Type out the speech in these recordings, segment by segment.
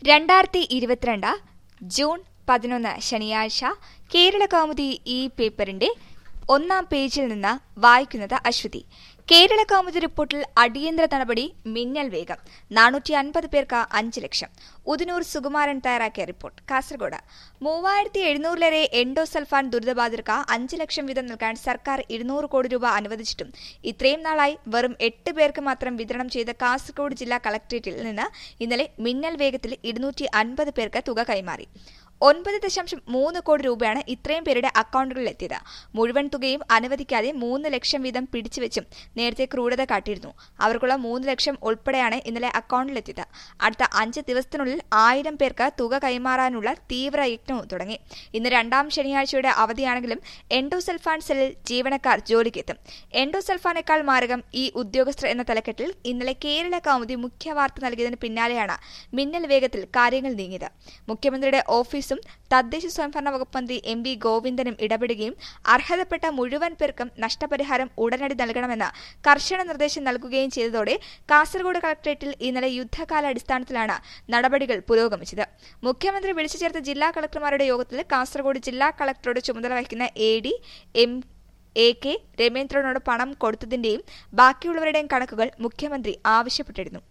രണ്ടായിരത്തി ഇരുപത്തിരണ്ട് ജൂൺ പതിനൊന്ന് ശനിയാഴ്ച കേരള കൗമുദി ഈ പേപ്പറിന്റെ ഒന്നാം പേജിൽ നിന്ന് വായിക്കുന്നത് അശ്വതി കേരള കൗമുദി റിപ്പോർട്ടിൽ അടിയന്തര നടപടി മിന്നൽ വേഗം നാനൂറ്റി അൻപത് പേർക്ക് അഞ്ച് ലക്ഷം ഉദിനൂർ സുകുമാരൻ തയ്യാറാക്കിയ റിപ്പോർട്ട് കാസർഗോഡ് മൂവായിരത്തി എഴുന്നൂറിലേറെ എൻഡോസൾഫാൻ ദുരിതബാധിതർക്ക് അഞ്ച് ലക്ഷം വീതം നൽകാൻ സർക്കാർ ഇരുന്നൂറ് കോടി രൂപ അനുവദിച്ചിട്ടും ഇത്രയും നാളായി വെറും എട്ട് പേർക്ക് മാത്രം വിതരണം ചെയ്ത കാസർഗോഡ് ജില്ലാ കളക്ടറേറ്റിൽ നിന്ന് ഇന്നലെ മിന്നൽ വേഗത്തിൽ ഇരുന്നൂറ്റി അൻപത് പേർക്ക് തുക കൈമാറി ഒൻപത് ദശാംശം മൂന്ന് കോടി രൂപയാണ് ഇത്രയും പേരുടെ അക്കൌണ്ടുകളിൽ എത്തിയത് മുഴുവൻ തുകയും അനുവദിക്കാതെ മൂന്ന് ലക്ഷം വീതം പിടിച്ചുവെച്ചും നേരത്തെ ക്രൂരത കാട്ടിയിരുന്നു അവർക്കുള്ള മൂന്ന് ലക്ഷം ഉൾപ്പെടെയാണ് ഇന്നലെ അക്കൌണ്ടിലെത്തിയത് അടുത്ത അഞ്ച് ദിവസത്തിനുള്ളിൽ ആയിരം പേർക്ക് തുക കൈമാറാനുള്ള തീവ്ര യജ്ഞവും തുടങ്ങി ഇന്ന് രണ്ടാം ശനിയാഴ്ചയുടെ അവധിയാണെങ്കിലും എൻഡോസൾഫാൻ സെല്ലിൽ ജീവനക്കാർ ജോലിക്കെത്തും എൻഡോസൾഫാനേക്കാൾ മാരകം ഈ ഉദ്യോഗസ്ഥർ എന്ന തലക്കെട്ടിൽ ഇന്നലെ കേരള കൗമുദി മുഖ്യ വാർത്ത നൽകിയതിന് പിന്നാലെയാണ് മിന്നൽ വേഗത്തിൽ കാര്യങ്ങൾ നീങ്ങിയത് മുഖ്യമന്ത്രിയുടെ ഓഫീസും തദ്ദേശ സ്വയംഭരണ വകുപ്പ് മന്ത്രി എം വി ഗോവിന്ദനും ഇടപെടുകയും അർഹതപ്പെട്ട മുഴുവൻ പേർക്കും നഷ്ടപരിഹാരം ഉടനടി നൽകണമെന്ന് കർശന നിർദ്ദേശം നൽകുകയും ചെയ്തതോടെ കാസർഗോഡ് കളക്ടറേറ്റിൽ ഇന്നലെ യുദ്ധകാലാടിസ്ഥാനത്തിലാണ് നടപടികൾ പുരോഗമിച്ചത് മുഖ്യമന്ത്രി വിളിച്ചു ചേർത്ത ജില്ലാ കളക്ടർമാരുടെ യോഗത്തിൽ കാസർഗോഡ് ജില്ലാ കളക്ടറോട് ചുമതല വഹിക്കുന്ന A D M A K രമേന്ദ്രനോട് പണം കൊടുത്തതിന്റെയും ബാക്കിയുള്ളവരുടെയും കണക്കുകൾ മുഖ്യമന്ത്രി ആവശ്യപ്പെട്ടിരുന്നു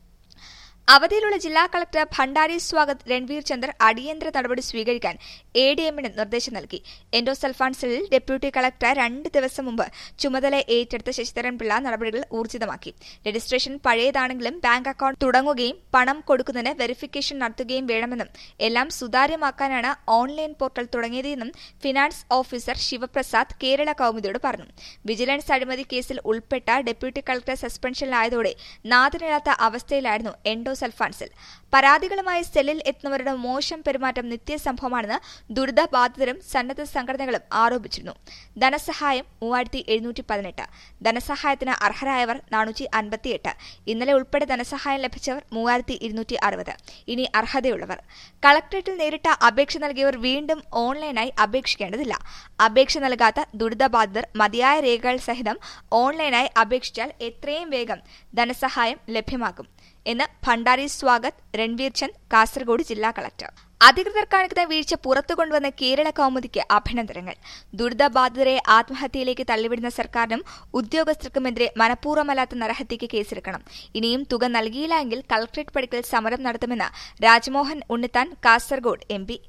അവധിയിലുള്ള ജില്ലാ കളക്ടർ ഭണ്ഡാരി സ്വാഗത് രൺവീർ ചന്ദർ അടിയന്തര നടപടി സ്വീകരിക്കാൻ എ ഡി എമ്മിന് നിർദ്ദേശം നൽകി എൻഡോസൾഫാൻ സെല്ലിൽ ഡെപ്യൂട്ടി കളക്ടർ രണ്ട് ദിവസം മുമ്പ് ചുമതല ഏറ്റെടുത്ത ശശിധരൻ പിള്ള നടപടികൾ ഊർജിതമാക്കി രജിസ്ട്രേഷൻ പഴയതാണെങ്കിലും ബാങ്ക് അക്കൌണ്ട് തുടങ്ങുകയും പണം കൊടുക്കുന്നതിന് വെരിഫിക്കേഷൻ നടത്തുകയും വേണമെന്നും എല്ലാം സുതാര്യമാക്കാനാണ് ഓൺലൈൻ പോർട്ടൽ തുടങ്ങിയതെന്നും ഫിനാൻസ് ഓഫീസർ ശിവപ്രസാദ് കേരള കൌമുദിയോട് പറഞ്ഞു വിജിലൻസ് അഴിമതി കേസിൽ ഉൾപ്പെട്ട ഡെപ്യൂട്ടി കളക്ടർ സസ്പെൻഷനിലായതോടെ നാഥനില്ലാത്ത അവസ്ഥയിലായിരുന്നു എൻഡോ സൾഫാൻ സെൽ പരാതികളുമായി സെല്ലിൽ എത്തുന്നവരുടെ മോശം പെരുമാറ്റം നിത്യസംഭവമാണെന്ന് ദുരിതബാധിതരും സന്നദ്ധ സംഘടനകളും ആരോപിച്ചിരുന്നു ധനസഹായം മൂവായിരത്തി എഴുന്നൂറ്റി പതിനെട്ട് ധനസഹായത്തിന് അർഹരായവർ നാനൂറ്റി അൻപത്തിയെട്ട് ഇന്നലെ ഉൾപ്പെടെ ധനസഹായം ലഭിച്ചവർ മൂവായിരത്തി ഇരുന്നൂറ്റി അറുപത് ഇനി അർഹതയുള്ളവർ കളക്ടറേറ്റിൽ നേരിട്ട അപേക്ഷ നൽകിയവർ വീണ്ടും ഓൺലൈനായി അപേക്ഷിക്കേണ്ടതില്ല അപേക്ഷ നൽകാത്ത ദുരിതബാധിതർ മതിയായ രേഖകൾ സഹിതം ഓൺലൈനായി അപേക്ഷിച്ചാൽ എത്രയും വേഗം ധനസഹായം ലഭ്യമാക്കും എന്ന് ഭണ്ഡാരി സ്വാഗത് രൺവീർ ചന്ദ് കാസർഗോഡ് ജില്ലാ കളക്ടർ അധികൃതർ കാണിക്കുന്ന വീഴ്ച പുറത്തു കൊണ്ടുവന്ന കേരള കൌമുദിക്ക് അഭിനന്ദനങ്ങൾ ദുരിതബാധിതരെ ആത്മഹത്യയിലേക്ക് തള്ളിവിടുന്ന സർക്കാരിനും ഉദ്യോഗസ്ഥർക്കുമെതിരെ മനഃപൂർവ്വമല്ലാത്ത നരഹത്യയ്ക്ക് കേസെടുക്കണം ഇനിയും തുക നൽകിയില്ല എങ്കിൽ കളക്ടറേറ്റ് പടിക്കൽ സമരം നടത്തുമെന്ന് രാജ്മോഹൻ ഉണ്ണിത്താൻ കാസർഗോഡ് എം